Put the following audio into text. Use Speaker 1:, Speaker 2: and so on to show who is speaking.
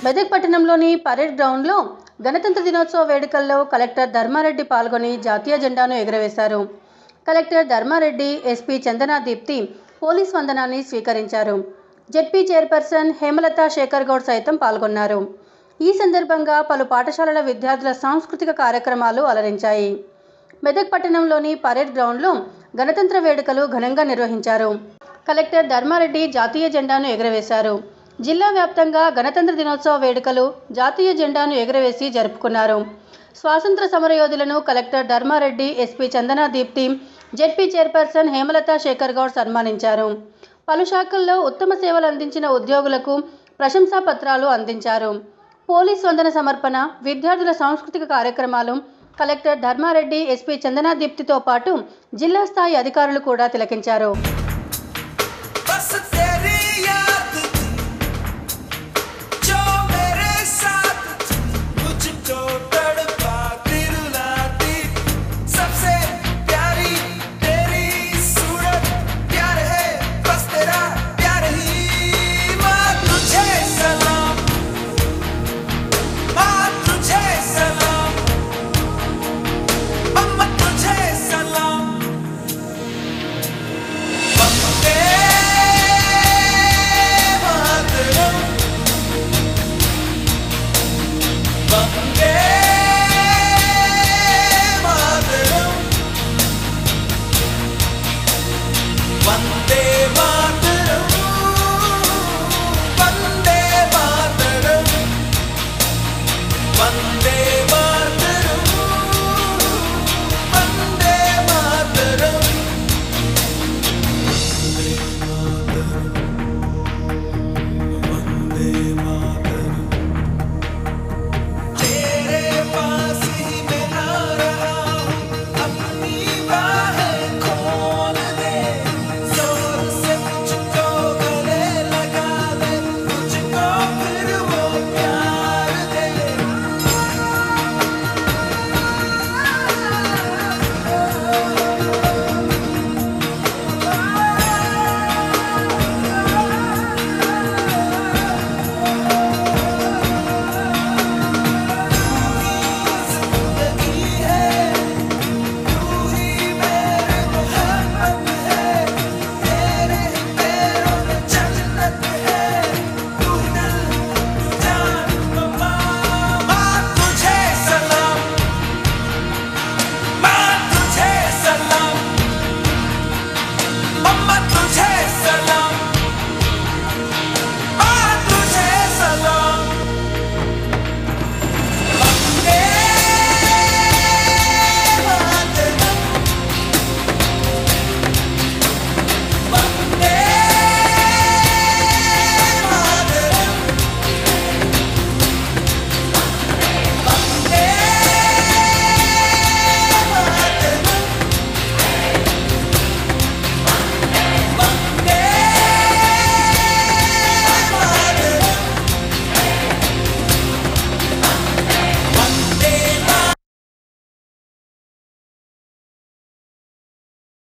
Speaker 1: మెదక్ పట్టణంలోని పరేడ్ గ్రౌండ్లో గణతంత్ర దినోత్సవ వేడుకల్లో కలెక్టర్ ధర్మారెడ్డి పాల్గొని జాతీయ జెండాను ఎగురవేశారు collector Dharmareddy SP Chandana Deepti police వందనాన్ని స్వీకరించారు జెడ్పీ చైర్పర్సన్ హేమలత శేఖర్ గౌడ్ సైతం పాల్గొన్నారు ఈ సందర్భంగా పలు పాఠశాలల విద్యార్థుల సాంస్కృతిక కార్యక్రమాలు అలరించాయి మెదక్ పట్టణంలోని పరేడ్ గ్రౌండ్లో గణతంత్ర వేడుకలు ఘనంగా నిర్వహించారు కలెక్టర్ ధర్మారెడ్డి జాతీయ జెండాను ఎగురవేశారు జిల్లా వ్యాప్తంగా గణతంత్ర దినోత్సవ వేడుకలు జాతీయ జెండాను ఎగురవేసి జరుపుకున్నారు స్వాతంత్ర సమరయోధులను collector Dharmareddy SP Chandana Deepti ZP chairperson Hemalatha Shekhar Goud సన్మానించారు పలు శాఖల్లో ఉత్తమ సేవలు అందించిన ఉద్యోగులకు ప్రశంసా పత్రాలు అందించారు పోలీస్ వందన సమర్పణ విద్యార్థుల సాంస్కృతిక కార్యక్రమాలు కలెక్టర్ ధర్మారెడ్డి ఎస్పీ చందనా దీప్తితో పాటు జిల్లా స్థాయి అధికారులు కూడా తిలకించారు
Speaker 2: बस तेरी याद थी जो मेरे साथ थी मुझको तड़पाती रुलाती सबसे प्यारी तेरी सूरत प्यार है बस तेरा प्यार ही माँ तुझे सलाम माँ तुझे सलाम अम्मा तुझे सलाम वंदे मातरम वंदे मातरम वंदे मातरम वंदे मातरम वंदे मातरम वंदे मातरम वंदे मातरम तेरे पास ही मैं आ रहा हूँ अपनी बाहें